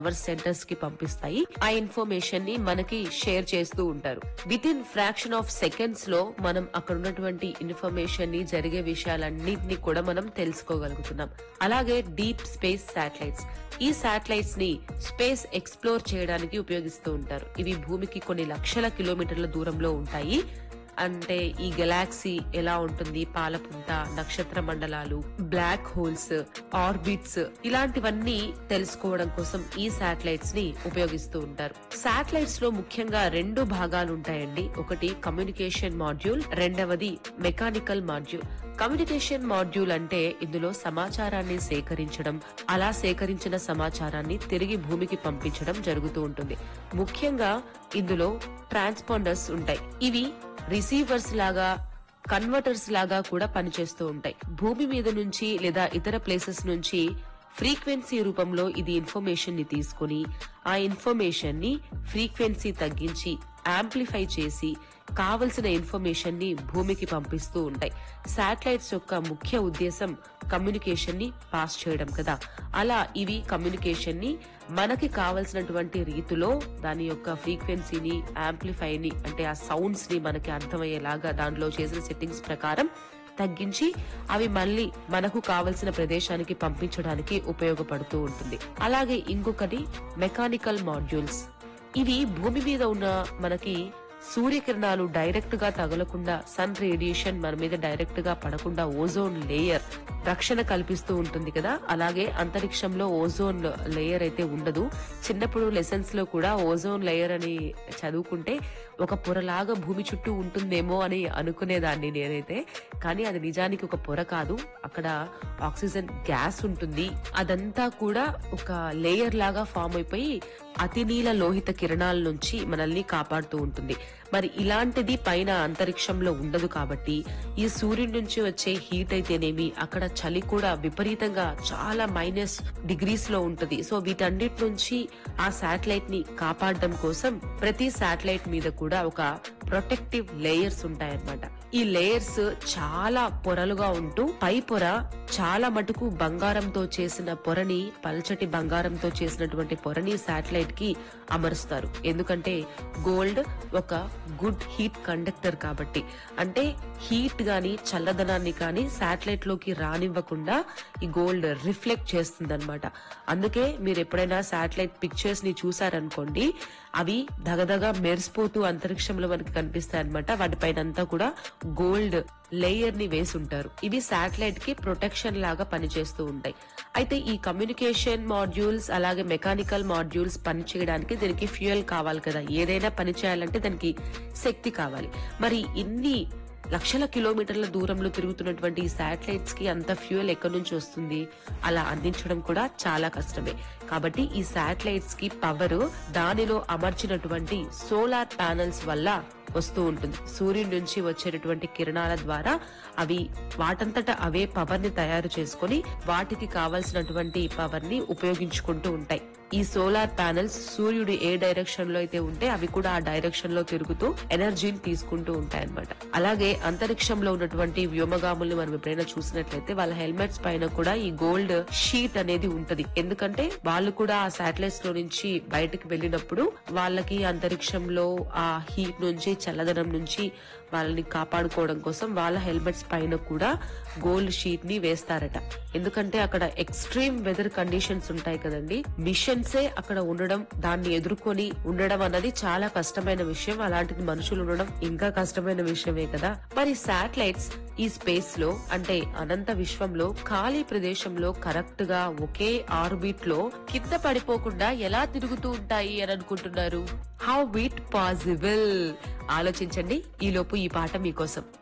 power centres కి పంపిస్తాయి ఆ information ని మనకి షేర్ చేస్తూ ఉంటారు with in fraction of seconds లో మనం అక్కడ ఉన్నటువంటి ఇన్ఫర్మేషన్ ని జరిగే విషయాలన్నింటినీ కూడా మనం తెలుసుకోగలుగుతున్నాం అలాగే డీప్ స్పేస్ శాటిలైట్స్ ఈ శాటిలైట్స్ ని స్పేస్ ఎక్స్ప్లోర్ చేయడానికి ఉపయోగిస్తూ ఉంటారు ఇవి భూమికి కొన్ని లక్షల కిలోమీటర్ల దూరంలో ఉంటాయి అంటే ఈ గెలాక్సీ ఎలా ఉంటుంది పాలపుంత నక్షత్ర మండలాలు బ్లాక్ హోల్స్ ఆర్బిట్స్ ఇలాంటివన్నీ తెలుసుకోవడం కోసం ఈ శాటిలైట్స్ ని ఉపయోగిస్తూ ఉంటారు శాటిలైట్స్ లో ముఖ్యంగా రెండు భాగాలు ఉంటాయండి ఒకటి కమ్యూనికేషన్ మాడ్యూల్ రెండవది మెకానికల్ మాడ్యూల్ కమ్యూనికేషన్ మాడ్యూల్ అంటే ఇందులో సమాచారాన్ని సేకరించడం అలా సేకరించిన సమాచారాన్ని తిరిగి భూమికి పంపించడం జరుగుతూ ఉంటుంది ముఖ్యంగా ఇందులో ట్రాన్స్పాండర్స్ ఉంటాయి ఇవి రిసీవర్స్ లాగా కన్వర్టర్స్ లాగా కూడా పనిచేస్తూ ఉంటాయి భూమి మీద నుంచి లేదా ఇతర ప్లేసెస్ నుంచి ఫ్రీక్వెన్సీ రూపంలో ఇది ఇన్ఫర్మేషన్ ని తీసుకుని ఆ ఇన్ఫర్మేషన్ ని ఫ్రీక్వెన్సీ తగ్గించి యాంప్లిఫై చేసి కావలసిన ఇన్ఫర్మేషన్ ని భూమికి పంపిస్తూ ఉంటాయి శాటిలైట్స్ యొక్క ముఖ్య ఉద్దేశం కమ్యూనికేషన్ ని పాస్ చేయడం కదా అలా ఇవి కమ్యూనికేషన్ ని మనకి కావలసినటువంటి రీతిలో దాని యొక్క ఫ్రీక్వెన్సీని యాంప్లిఫై ని అంటే ఆ సౌండ్స్ ని మనకి అర్థమయ్యేలాగా దాంట్లో చేసిన సెట్టింగ్స్ ప్రకారం తగ్గించి అవి మళ్ళీ మనకు కావలసిన ప్రదేశానికి పంపించడానికి ఉపయోగపడుతూ ఉంటుంది అలాగే ఇంకొకటి మెకానికల్ మాడ్యూల్స్ ఇవి భూమి మీద ఉన్న మనకి సూర్యకిరణాలు డైరెక్ట్ గా తగలకుండా సన్ రేడియేషన్ మన మీద డైరెక్ట్ గా పడకుండా ఓజోన్ లేయర్ రక్షణ కల్పిస్తూ ఉంటుంది కదా అలాగే అంతరిక్షంలో ఓజోన్ లేయర్ అయితే ఉండదు చిన్నప్పుడు లెసన్స్ లో కూడా ఓజోన్ లేయర్ అని చదువుకుంటే ఒక పొరలాగా భూమి చుట్టూ ఉంటుందేమో అని అనుకునేదాన్ని నేనైతే కానీ అది నిజానికి ఒక పొర కాదు అక్కడ ఆక్సిజన్ గ్యాస్ ఉంటుంది అదంతా కూడా ఒక లేయర్ లాగా ఫామ్ అయిపోయి అతినీల లోహిత కిరణాల నుంచి మనల్ని కాపాడుతూ ఉంటుంది మరి ఇలాంటిది పైన అంతరిక్షంలో ఉండదు కాబట్టి ఈ సూర్యుడి నుంచి వచ్చే హీట్ అయితేనేమి అక్కడ చలి కూడా విపరీతంగా చాలా మైనస్ డిగ్రీస్ లో ఉంటది సో వీటన్నిటి నుంచి ఆ శాటిలైట్ ని కాపాడడం కోసం ప్రతి శాటిలైట్ మీద కూడా ఒక ప్రొటెక్టివ్ లేయర్స్ ఉంటాయన్నమాట ఈ లేయర్స్ చాలా పొరలుగా ఉంటూ పై పొర చాలా మటుకు బంగారంతో చేసిన పొరని పల్చటి బంగారంతో చేసినటువంటి పొరని శాటిలైట్ కి అమరుస్తారు ఎందుకంటే గోల్డ్ ఒక గుడ్ హీట్ కండక్టర్ కాబట్టి అంటే హీట్ గాని చల్లదనాన్ని కానీ శాటిలైట్ లోకి రానివ్వకుండా ఈ గోల్డ్ రిఫ్లెక్ట్ చేస్తుంది అందుకే మీరు ఎప్పుడైనా శాటిలైట్ పిక్చర్స్ ని చూసారనుకోండి అవి దగదగ మెరిసిపోతూ అంతరిక్షంలో మనకి కనిపిస్తాయి అనమాట వాటిపైన అంతా కూడా గోల్డ్ లేయర్ ని వేసి ఉంటారు ఇవి శాటిలైట్ కి ప్రొటెక్షన్ లాగా పనిచేస్తూ ఉంటాయి అయితే ఈ కమ్యూనికేషన్ మాడ్యూల్స్ అలాగే మెకానికల్ మాడ్యూల్స్ పనిచేయడానికి దీనికి ఫ్యూయల్ కావాలి కదా ఏదైనా పని చేయాలంటే దానికి శక్తి కావాలి మరి ఇన్ని లక్షల కిలోమీటర్ల దూరంలో తిరుగుతున్నటువంటి ఈ శాటిలైట్స్ కి అంత ఫ్యూయల్ ఎక్కడి నుంచి వస్తుంది అలా అందించడం కూడా చాలా కష్టమే కాబట్టి ఈ శాటిలైట్స్ కి పవర్ దానిలో అమర్చినటువంటి సోలార్ ప్యానల్స్ వల్ల వస్తూ ఉంటుంది సూర్యుడి నుంచి వచ్చేటటువంటి కిరణాల ద్వారా అవి వాటంతట అవే పవర్ ని తయారు చేసుకొని వాటికి కావలసినటువంటి పవర్ ని ఉపయోగించుకుంటూ ఉంటాయి ఈ సోలార్ ప్యానెల్స్ సూర్యుడు ఏ డైరెక్షన్ లో అయితే ఉంటే అవి కూడా ఆ డైరెక్షన్ లో తిరుగుతూ ఎనర్జీని తీసుకుంటూ ఉంటాయి అనమాట అలాగే అంతరిక్షంలో ఉన్నటువంటి వ్యోమగాముల్ని మనం ఎప్పుడైనా చూసినట్లయితే వాళ్ళ హెల్మెట్స్ పైన కూడా ఈ గోల్డ్ షీట్ అనేది ఉంటది ఎందుకంటే వాళ్ళు కూడా ఆ శాటిలైట్స్ లో నుంచి బయటకు వెళ్ళినప్పుడు వాళ్ళకి అంతరిక్షంలో ఆ హీట్ నుంచి చల్లదనం నుంచి వాళ్ళని కాపాడుకోవడం కోసం వాళ్ళ హెల్మెట్స్ పైన కూడా గోల్డ్ షీట్ ని వేస్తారట ఎందుకంటే అక్కడ ఎక్స్ట్రీమ్ వెదర్ కండిషన్స్ ఉంటాయి కదండి మిషన్సే అక్కడ ఉండడం దాన్ని ఎదుర్కొని ఉండడం అన్నది చాలా కష్టమైన విషయం అలాంటిది మనుషులు ఉండడం ఇంకా కష్టమైన విషయమే కదా మరి శాటిలైట్స్ ఈ స్పేస్ లో అంటే అనంత విశ్వంలో ఖాళీ ప్రదేశంలో కరెక్ట్ గా ఒకే ఆర్బిట్ లో కింద పడిపోకుండా ఎలా తిరుగుతూ ఉంటాయి అని అనుకుంటున్నారు హౌ ఇట్ పాసిబుల్ ఆలోచించండి ఈ లోపు ఈ పాట మీకోసం